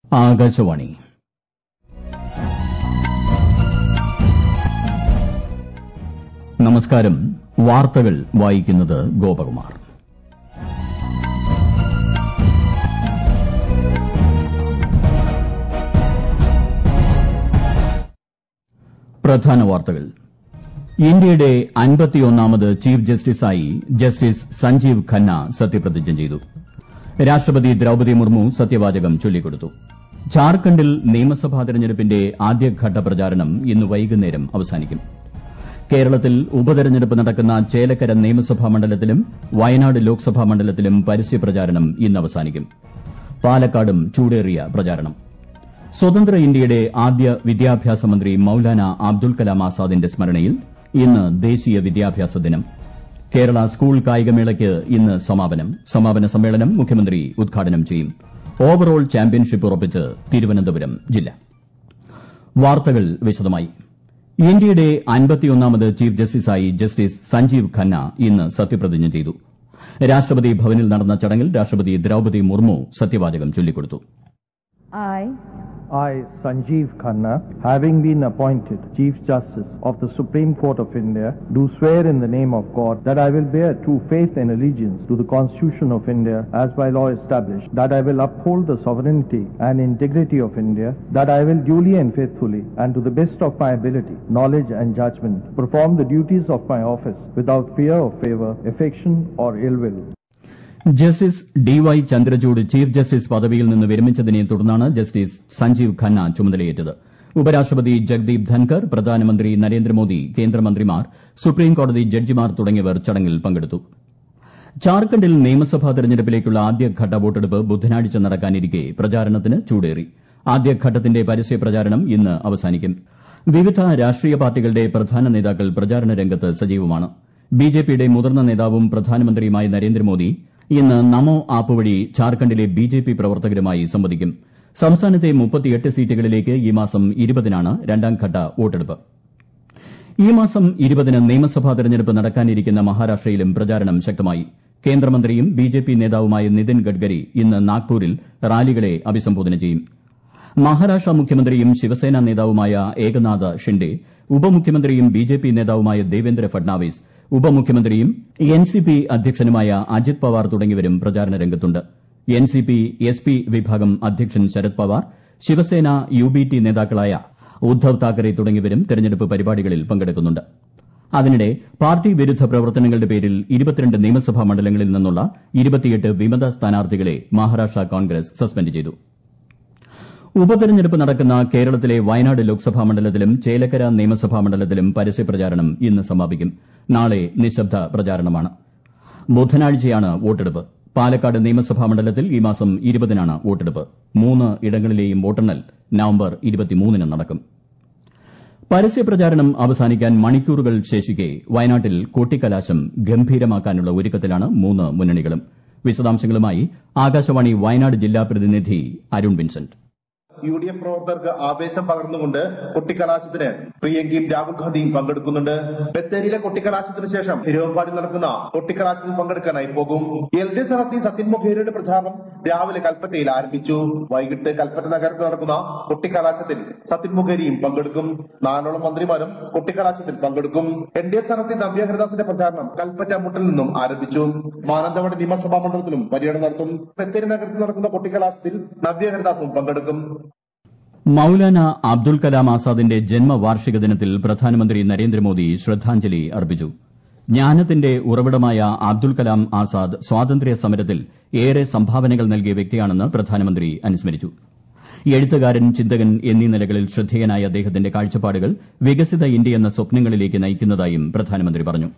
ആകാശവാണി നമസ്കാരം വാർത്തകൾ വായിക്കുന്നത് ഗോപകുമാർ പ്രധാന വാർത്തകൾ ഇന്ത്യയുടെ അൻപത്തിയൊന്നാമത് ചീഫ് ജസ്റ്റിസായി ജസ്റ്റിസ് സഞ്ജീവ് ഖന്ന സത്യപ്രതിജ്ഞ ചെയ്തു രാഷ്ട്രപതി ദ്രൌപദി മുർമു സത്യവാചകം ചൊല്ലിക്കൊടുത്തു ഝാർഖണ്ഡിൽ നിയമസഭാ തെരഞ്ഞെടുപ്പിന്റെ ആദ്യഘട്ട പ്രചാരണം ഇന്ന് വൈകുന്നേരം അവസാനിക്കും കേരളത്തിൽ ഉപതെരഞ്ഞെടുപ്പ് നടക്കുന്ന ചേലക്കര നിയമസഭാ മണ്ഡലത്തിലും വയനാട് ലോക്സഭാ മണ്ഡലത്തിലും പരസ്യപ്രചാരണം ഇന്ന് അവസാനിക്കും പാലക്കാടും ചൂടേറിയ പ്രചാരണം സ്വതന്ത്ര ഇന്ത്യയുടെ ആദ്യ വിദ്യാഭ്യാസ മന്ത്രി മൌലാന അബ്ദുൽ കലാം ആസാദിന്റെ സ്മരണയിൽ ഇന്ന് ദേശീയ വിദ്യാഭ്യാസ ദിനം കേരള സ്കൂൾ കായികമേളയ്ക്ക് ഇന്ന് സമാപനം സമാപന സമ്മേളനം മുഖ്യമന്ത്രി ഉദ്ഘാടനം ചെയ്യും ഓവറോൾ ചാമ്പ്യൻഷിപ്പ് ഉറപ്പിച്ച് തിരുവനന്തപുരം ജില്ല വാർത്തകൾ വിശദമായി ഇന്ത്യയുടെ അൻപത്തിയൊന്നാമത് ചീഫ് ജസ്റ്റിസായി ജസ്റ്റിസ് സഞ്ജീവ് ഖന്ന ഇന്ന് സത്യപ്രതിജ്ഞ ചെയ്തു രാഷ്ട്രപതി ഭവനിൽ നടന്ന ചടങ്ങിൽ രാഷ്ട്രപതി ദ്രൌപദി മുർമു സത്യവാചകം ചൊല്ലിക്കൊടുത്തു I, I, Sanjeev Khanna, having been appointed Chief Justice of the Supreme Court of India, do swear in the name of God that I will bear true faith and allegiance to the Constitution of India as by law established, that I will uphold the sovereignty and integrity of India, that I will duly and faithfully and to the best of my ability, knowledge and judgment perform the duties of my office without fear of favor, affection or ill will. Justice D Y Chandrachud chief justice പദവിയിൽ നിന്ന് വിരമിച്ചതിനെ തുടർന്നാണ് justice Sanjiv Khanna ചുമതലയേറ്റത് ഉപരാഷ്ട്രപതി ജഗ്ദീപ് ധൻകർ പ്രധാനമന്ത്രി നരേന്ദ്രമോദി കേന്ദ്രമന്ത്രിമാർ സുപ്രീംകോടതി ജഡ്ജിമാർ തുടങ്ങിയവർ ചടങ്ങിൽ പങ്കെടുത്തു ഝാർഖണ്ഡിൽ നിയമസഭാ തെരഞ്ഞെടുപ്പിലേക്കുള്ള ആദ്യഘട്ട വോട്ടെടുപ്പ് ബുധനാഴ്ച നടക്കാനിരിക്കെ പ്രചാരണത്തിന് ചൂടേറി ആദ്യഘട്ടത്തിന്റെ പരസ്യ പ്രചാരണം ഇന്ന് അവസാനിക്കും വിവിധ രാഷ്ട്രീയ പാർട്ടികളുടെ പ്രധാന നേതാക്കൾ പ്രചാരണ രംഗത്ത് സജീവമാണ് ബിജെപിയുടെ മുതിർന്ന നേതാവും പ്രധാനമന്ത്രിയുമായ നരേന്ദ്രമോദി ഇന്ന് നമോ ആപ്പ് വഴി ഝാർഖണ്ഡിലെ ബിജെപി പ്രവർത്തകരുമായി സംവദിക്കും സംസ്ഥാനത്തെ മുപ്പത്തിയെട്ട് സീറ്റുകളിലേക്ക് ഈ മാസം ഇരുപതിനാണ് രണ്ടാംഘട്ട വോട്ടെടുപ്പ് ഈ മാസം ഇരുപതിന് നിയമസഭാ തെരഞ്ഞെടുപ്പ് നടക്കാനിരിക്കുന്ന മഹാരാഷ്ട്രയിലും പ്രചാരണം ശക്തമായി കേന്ദ്രമന്ത്രിയും ബിജെപി നേതാവുമായ നിതിൻ ഗഡ്കരി ഇന്ന് നാഗ്പൂരിൽ റാലികളെ അഭിസംബോധന ചെയ്യും മഹാരാഷ്ട്ര മുഖ്യമന്ത്രിയും ശിവസേന നേതാവുമായ ഏകനാഥ് ഷിൻഡെ ഉപമുഖ്യമന്ത്രിയും ബിജെപി നേതാവുമായ ദേവേന്ദ്ര ഫഡ്നാവിസ് ഉപമുഖ്യമന്ത്രിയും എൻസിപി അധ്യക്ഷനുമായ അജിത് പവാർ തുടങ്ങിയവരും പ്രചാരണ രംഗത്തുണ്ട് എൻസിപി എസ്പി വിഭാഗം അധ്യക്ഷൻ ശരത് പവാർ ശിവസേന യുബിടി നേതാക്കളായ ഉദ്ധവ് താക്കറെ തുടങ്ങിയവരും തെരഞ്ഞെടുപ്പ് പരിപാടികളിൽ പങ്കെടുക്കുന്നുണ്ട് അതിനിടെ പാർട്ടി വിരുദ്ധ പ്രവർത്തനങ്ങളുടെ പേരിൽ ഇരുപത്തിരണ്ട് നിയമസഭാ മണ്ഡലങ്ങളിൽ നിന്നുള്ള ഇരുപത്തിയെട്ട് വിമത സ്ഥാനാർത്ഥികളെ മഹാരാഷ്ട്ര കോൺഗ്രസ് സസ്പെൻഡ് ചെയ്തു ഉപതെരഞ്ഞെടുപ്പ് നടക്കുന്ന കേരളത്തിലെ വയനാട് ലോക്സഭാ മണ്ഡലത്തിലും ചേലക്കര നിയമസഭാ മണ്ഡലത്തിലും പരസ്യപ്രചാരണം ഇന്ന് സമാപിക്കും നാളെ നിശബ്ദ പ്രചാരണമാണ് ബുധനാഴ്ചയാണ് വോട്ടെടുപ്പ് പാലക്കാട് നിയമസഭാ മണ്ഡലത്തിൽ ഈ മാസം ഇരുപതിനാണ് വോട്ടെടുപ്പ് മൂന്ന് ഇടങ്ങളിലെയും വോട്ടെണ്ണൽ നവംബർ ഇരുപത്തിമൂന്നിന് നടക്കും പരസ്യപ്രചാരണം അവസാനിക്കാൻ മണിക്കൂറുകൾ ശേഷിക്കെ വയനാട്ടിൽ കൊട്ടിക്കലാശം ഗംഭീരമാക്കാനുള്ള ഒരുക്കത്തിലാണ് മൂന്ന് മുന്നണികളും വിശദാംശങ്ങളുമായി ആകാശവാണി വയനാട് ജില്ലാ പ്രതിനിധി Arun Vincent U D F പ്രവർത്തകർക്ക് ആവേശം പകർന്നുകൊണ്ട് കൊട്ടിക്കലാശത്തിന് പ്രിയങ്കയും രാഹുൽ ഗാന്ധിയും പങ്കെടുക്കുന്നുണ്ട് ബത്തേരിയിലെ കൊട്ടിക്കലാശത്തിന് ശേഷം തിരുവമ്പാടി നടക്കുന്ന കൊട്ടിക്കലാശത്തിൽ പങ്കെടുക്കാനായി പോകും എൽ ഡി എഫ് സ്ഥാനാർത്ഥി സത്യൻ മൊഖേരിയുടെ പ്രചാരണം രാവിലെ കൽപ്പറ്റയിൽ ആരംഭിച്ചു വൈകിട്ട് കൽപ്പറ്റ നഗരത്തിൽ നടക്കുന്ന കൊട്ടിക്കലാശത്തിൽ സത്യൻ മൊഖേരിയും പങ്കെടുക്കും നാലോളം മന്ത്രിമാരും കൊട്ടിക്കലാശത്തിൽ പങ്കെടുക്കും എൻ ഡി എ സ്ഥാനാർത്ഥി നവ്യ ഹരിദാസിന്റെ പ്രചാരണം കൽപ്പറ്റ മുട്ടിൽ നിന്നും ആരംഭിച്ചു മാനന്തവാടി നിയമസഭാ മണ്ഡലത്തിലും പര്യടനം നടത്തും ബത്തേരി നഗരത്തിൽ നടക്കുന്ന കൊട്ടിക്കലാശത്തിൽ നവ്യ ഹരിദാസും പങ്കെടുക്കും മൌലാന അബ്ദുൽ കലാം ആസാദിന്റെ ജന്മവാർഷിക ദിനത്തിൽ പ്രധാനമന്ത്രി നരേന്ദ്രമോദി ശ്രദ്ധാഞ്ജലി അർപ്പിച്ചു ജ്ഞാനത്തിന്റെ ഉറവിടമായ അബ്ദുൽ കലാം ആസാദ് സ്വാതന്ത്ര്യ സമരത്തിൽ ഏറെ സംഭാവനകൾ നൽകിയ വ്യക്തിയാണെന്ന് പ്രധാനമന്ത്രി അനുസ്മരിച്ചു എഴുത്തുകാരൻ ചിന്തകൻ എന്നീ നിലകളിൽ ശ്രദ്ധേയനായ അദ്ദേഹത്തിന്റെ കാഴ്ചപ്പാടുകൾ വികസിത ഇന്ത്യ എന്ന സ്വപ്നങ്ങളിലേക്ക് നയിക്കുന്നതായും പ്രധാനമന്ത്രി പറഞ്ഞു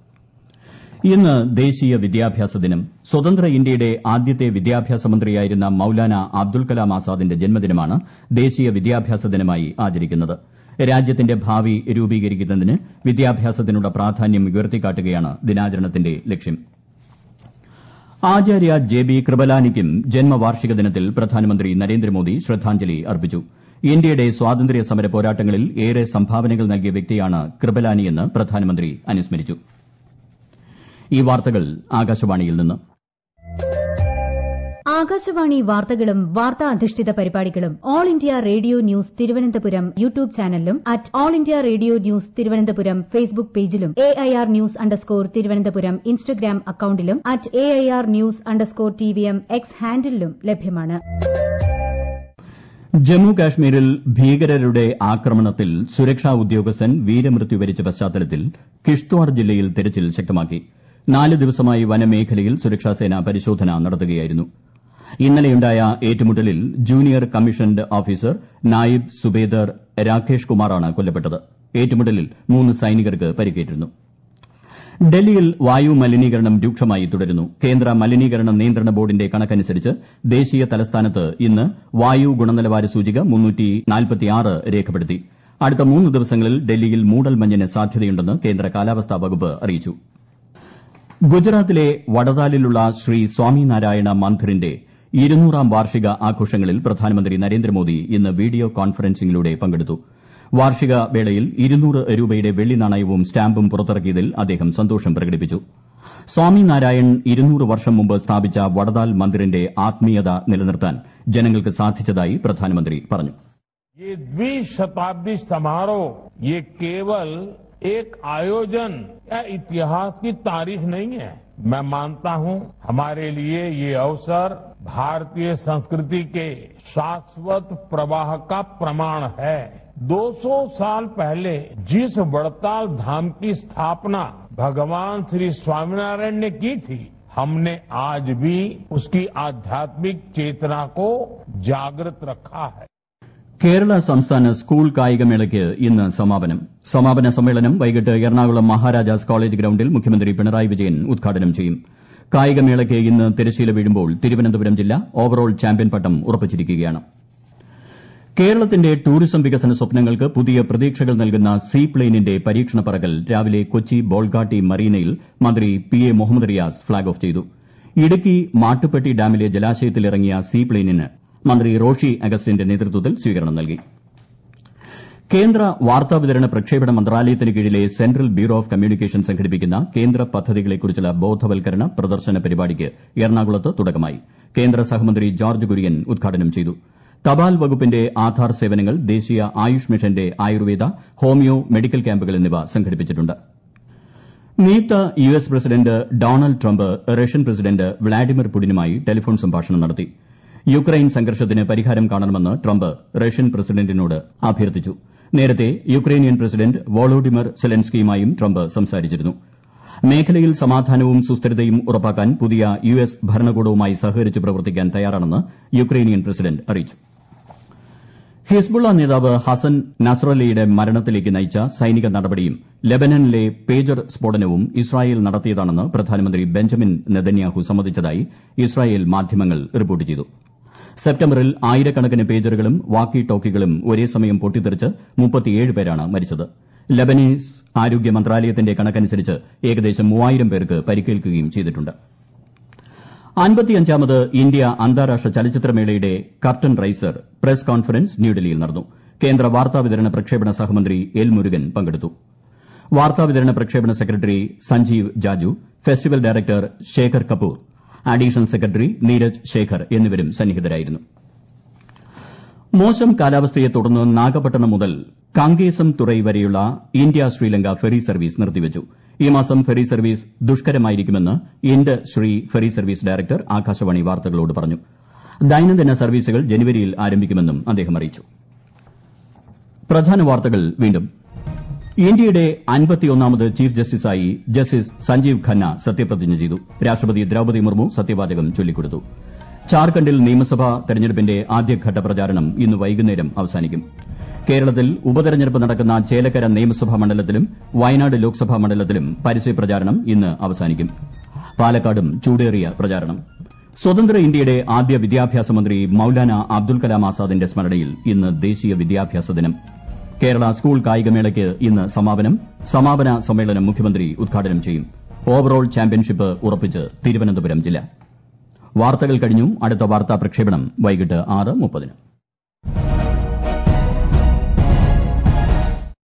ഇന്ന് ദേശീയ വിദ്യാഭ്യാസ ദിനം സ്വതന്ത്ര ഇന്ത്യയുടെ ആദ്യത്തെ വിദ്യാഭ്യാസ മന്ത്രിയായിരുന്ന മൌലാന അബ്ദുൽ കലാം ആസാദിന്റെ ജന്മദിനമാണ് ദേശീയ വിദ്യാഭ്യാസ ദിനമായി ആചരിക്കുന്നത് രാജ്യത്തിന്റെ ഭാവി രൂപീകരിക്കുന്നതിന് വിദ്യാഭ്യാസത്തിനുള്ള പ്രാധാന്യം ഉയർത്തിക്കാട്ടുകയാണ് ദിനാചരണത്തിന്റെ ലക്ഷ്യം ആചാര്യ ജെ ബി കൃപലാനിക്കും ജന്മവാർഷിക ദിനത്തിൽ പ്രധാനമന്ത്രി നരേന്ദ്രമോദി ശ്രദ്ധാഞ്ജലി അർപ്പിച്ചു ഇന്ത്യയുടെ സ്വാതന്ത്ര്യ സമര പോരാട്ടങ്ങളിൽ ഏറെ സംഭാവനകൾ നൽകിയ വ്യക്തിയാണ് കൃപലാനിയെന്ന് പ്രധാനമന്ത്രി അനുസ്മരിച്ചു ഈ വാർത്തകൾ ആകാശവാണിയിൽ നിന്ന് ആകാശവാണി വാർത്തകളും വാർത്താ അധിഷ്ഠിത പരിപാടികളും All India Radio news Thiruvananthapuram YouTube ചാനലിലും at All India Radio news Thiruvananthapuram Facebook പേജിലും A I R news underscore Thiruvananthapuram Instagram അക്കൌണ്ടിലും at A I R news underscore T V M X ഹാൻഡിലും ലഭ്യമാണ് ജമ്മു കാശ്മീരിൽ ഭീകരരുടെ ആക്രമണത്തിൽ സുരക്ഷാ ഉദ്യോഗസ്ഥൻ വീരമൃത്യു വരിച്ച പശ്ചാത്തലത്തിൽ കിഷ്ത്വാർ ജില്ലയിൽ തെരച്ചിൽ ശക്തമാക്കി നാല് ദിവസമായി വനമേഖലയിൽ സുരക്ഷാസേന പരിശോധന നടത്തുകയായിരുന്നു ഇന്നലെയുണ്ടായ ഏറ്റുമുട്ടലിൽ junior commissioned officer Naib Subedar Rakesh കുമാറാണ് കൊല്ലപ്പെട്ടത് ഏറ്റുമുട്ടലിൽ മൂന്ന് സൈനികർക്ക് പരിക്കേറ്റിരുന്നു ഡൽഹിയിൽ വായു മലിനീകരണം രൂക്ഷമായി തുടരുന്നു കേന്ദ്ര മലിനീകരണ നിയന്ത്രണ ബോർഡിന്റെ കണക്കനുസരിച്ച് ദേശീയ തലസ്ഥാനത്ത് ഇന്ന് വായു ഗുണനിലവാര സൂചിക രേഖപ്പെടുത്തി അടുത്ത മൂന്ന് ദിവസങ്ങളിൽ ഡൽഹിയിൽ മൂടൽമഞ്ഞിന് സാധ്യതയുണ്ടെന്ന് കേന്ദ്ര കാലാവസ്ഥാ വകുപ്പ് അറിയിച്ചു ഗുജറാത്തിലെ വഡതാലിലുള്ള ശ്രീ സ്വാമിനാരായണ മന്ദിറിന്റെ ഇരുന്നൂറാം വാർഷിക ആഘോഷങ്ങളിൽ പ്രധാനമന്ത്രി നരേന്ദ്രമോദി ഇന്ന് വീഡിയോ കോൺഫറൻസിംഗിലൂടെ പങ്കെടുത്തു വാർഷിക വേളയിൽ ഇരുന്നൂറ് രൂപയുടെ വെള്ളി നാണയവും സ്റ്റാമ്പും പുറത്തിറക്കിയതിൽ അദ്ദേഹം സന്തോഷം പ്രകടിപ്പിച്ചു സ്വാമിനാരായൺ ഇരുന്നൂറ് വർഷം മുമ്പ് സ്ഥാപിച്ച വഡതാൽ മന്ദിറിന്റെ ആത്മീയത നിലനിർത്താൻ ജനങ്ങൾക്ക് സാധിച്ചതായി പ്രധാനമന്ത്രി പറഞ്ഞു ये द्विशताब्दी समारोह ये केवल एक आयोजन या इतिहास की तारीख नहीं है मैं मानता हूं हमारे लिए ये अवसर भारतीय संस्कृति के शाश्वत प्रवाह का प्रमाण है 200 साल पहले जिस वड़ताल धाम की स्थापना भगवान श्री स्वामीनारायण ने की थी हमने आज भी उसकी आध्यात्मिक चेतना को जागृत रखा है കേരള സംസ്ഥാന സ്കൂൾ കായികമേളയ്ക്ക് ഇന്ന് സമാപനം സമാപന സമ്മേളനം വൈകിട്ട് എറണാകുളം മഹാരാജാസ് കോളേജ് ഗ്രൌണ്ടിൽ മുഖ്യമന്ത്രി പിണറായി വിജയൻ ഉദ്ഘാടനം ചെയ്യും കായികമേളയ്ക്ക് ഇന്ന് തിരശ്ശീല വീഴുമ്പോൾ തിരുവനന്തപുരം ജില്ല ഓവറോൾ ചാമ്പ്യൻ പട്ടം ഉറപ്പിച്ചിരിക്കുകയാണ് കേരളത്തിന്റെ ടൂറിസം വികസന സ്വപ്നങ്ങൾക്ക് പുതിയ പ്രതീക്ഷകൾ നൽകുന്ന സീ പ്ലെയിനിന്റെ പരീക്ഷണ പറക്കൽ രാവിലെ കൊച്ചി ബോൾഗാട്ടി മറീനയിൽ മന്ത്രി P A Muhammad Riyas flag off ചെയ്തു ഇടുക്കി മാട്ടുപ്പെട്ടി ഡാമിലെ ജലാശയത്തിലിറങ്ങിയ സീ പ്ലെയിനിന് മന്ത്രി റോഷി അഗസ്റ്റിന്റെ നേതൃത്വത്തിൽ സ്വീകരണം നൽകി കേന്ദ്ര വാർത്താവിതരണ പ്രക്ഷേപണ മന്ത്രാലയത്തിന് കീഴിലെ സെൻട്രൽ ബ്യൂറോ ഓഫ് കമ്മ്യൂണിക്കേഷൻ സംഘടിപ്പിക്കുന്ന കേന്ദ്ര പദ്ധതികളെക്കുറിച്ചുള്ള ബോധവൽക്കരണ പ്രദർശന പരിപാടിക്ക് എറണാകുളത്ത് തുടക്കമായി കേന്ദ്ര സഹമന്ത്രി ജോർജ് കുര്യൻ ഉദ്ഘാടനം ചെയ്തു തപാൽ വകുപ്പിന്റെ ആധാർ സേവനങ്ങൾ ദേശീയ ആയുഷ് മിഷന്റെ ആയുർവേദ ഹോമിയോ മെഡിക്കൽ ക്യാമ്പുകൾ എന്നിവ സംഘടിപ്പിച്ചിട്ടുണ്ട് നിയുക്ത U S president Donald Trump Russian president Vladimir പുടിനുമായി ടെലിഫോൺ സംഭാഷണം നടത്തി യുക്രൈൻ സംഘർഷത്തിന് പരിഹാരം കാണണമെന്ന് ട്രംപ് റഷ്യൻ പ്രസിഡന്റിനോട് അഭ്യർത്ഥിച്ചു നേരത്തെ യുക്രൈനിയൻ പ്രസിഡന്റ് വോളോഡിമർ സെലൻസ്കിയുമായും ട്രംപ് സംസാരിച്ചിരുന്നു മേഖലയിൽ സമാധാനവും സുസ്ഥിരതയും ഉറപ്പാക്കാൻ പുതിയ യു എസ് ഭരണകൂടവുമായി സഹകരിച്ച് പ്രവർത്തിക്കാൻ തയ്യാറാണെന്ന് യുക്രൈനിയൻ പ്രസിഡന്റ് അറിയിച്ചു ഹിസ്ബുള്ള നേതാവ് ഹസൻ നസ്രല്ലയുടെ മരണത്തിലേക്ക് നയിച്ച സൈനിക നടപടിയും ലബനനിലെ പേജർ സ്ഫോടനവും ഇസ്രായേൽ നടത്തിയതാണെന്ന് പ്രധാനമന്ത്രി ബെഞ്ചമിൻ നെതന്യാഹു സമ്മതിച്ചതായി ഇസ്രായേൽ മാധ്യമങ്ങൾ റിപ്പോർട്ട് ചെയ്തു സെപ്റ്റംബറിൽ ആയിരക്കണക്കിന് പേജറുകളും വാക്കി ടോക്കികളും ഒരേ സമയം പൊട്ടിത്തെറിച്ച് മുപ്പത്തിയേഴ് പേരാണ് മരിച്ചത് ലബനീസ് ആരോഗ്യ മന്ത്രാലയത്തിന്റെ കണക്കനുസരിച്ച് ഏകദേശം മൂവായിരം പേർക്ക് പരിക്കേൽക്കുകയും ചെയ്തിട്ടുണ്ട് അൻപത്തിയഞ്ചാമത് ഇന്ത്യ അന്താരാഷ്ട്ര ചലച്ചിത്രമേളയുടെ കർട്ടൻ റൈസർ പ്രസ് കോൺഫറൻസ് ന്യൂഡൽഹിയിൽ നടന്നു കേന്ദ്ര വാർത്താവിതരണ പ്രക്ഷേപണ സഹമന്ത്രി എൽ മുരുകൻ പങ്കെടുത്തു വാർത്താവിതരണ പ്രക്ഷേപണ secretary Sanjiv Jaju festival director Shekhar Kapur additional secretary Neeraj Shekhar എന്നിവരും സന്നിഹിതരായിരുന്നു മോശം കാലാവസ്ഥയെ തുടർന്ന് നാഗപട്ടണം മുതൽ കാങ്കേസം തുറൈ വരെയുള്ള ഇന്ത്യ ശ്രീലങ്ക ഫെറി സർവീസ് നിർത്തിവച്ചു ഈ മാസം ഫെറി സർവീസ് ദുഷ്കരമായിരിക്കുമെന്ന് ഇൻഡ് ശ്രീ ഫെറി സർവീസ് ഡയറക്ടർ ആകാശവാണി വാർത്തകളോട് പറഞ്ഞു ദൈനംദിന സർവീസുകൾ ജനുവരിയിൽ ആരംഭിക്കുമെന്നും അദ്ദേഹം അറിയിച്ചു പ്രധാന വാർത്തകൾ വീണ്ടും ഇന്ത്യയുടെ അൻപത്തിയൊന്നാമത് ചീഫ് ജസ്റ്റിസായി ജസ്റ്റിസ് സഞ്ജീവ് ഖന്ന സത്യപ്രതിജ്ഞ ചെയ്തു രാഷ്ട്രപതി ദ്രൌപദി മുർമു സത്യവാചകം ചൊല്ലിക്കൊടുത്തു ഝാർഖണ്ഡിൽ നിയമസഭാ തെരഞ്ഞെടുപ്പിന്റെ ആദ്യഘട്ട പ്രചാരണം ഇന്ന് വൈകുന്നേരം അവസാനിക്കും കേരളത്തിൽ ഉപതെരഞ്ഞെടുപ്പ് നടക്കുന്ന ചേലക്കര നിയമസഭാ മണ്ഡലത്തിലും വയനാട് ലോക്സഭാ മണ്ഡലത്തിലും പരസ്യ പ്രചാരണം ഇന്ന് അവസാനിക്കും പാലക്കാടും ചൂടേറിയ പ്രചാരണം സ്വതന്ത്ര ഇന്ത്യയുടെ ആദ്യ വിദ്യാഭ്യാസ മന്ത്രി മൌലാന അബ്ദുൽ കലാം ആസാദിന്റെ സ്മരണയിൽ ഇന്ന് ദേശീയ വിദ്യാഭ്യാസ ദിനം കേരള സ്കൂൾ കായികമേളയ്ക്ക് ഇന്ന് സമാപനം സമാപന സമ്മേളനം മുഖ്യമന്ത്രി ഉദ്ഘാടനം ചെയ്യും ഓവറോൾ ചാമ്പ്യൻഷിപ്പ് ഉറപ്പിച്ച് തിരുവനന്തപുരം ജില്ല വാർത്തകൾ കഴിഞ്ഞു അടുത്ത വാർത്താ പ്രക്ഷേപണം വൈകിട്ട് ആറ് മുപ്പതിന്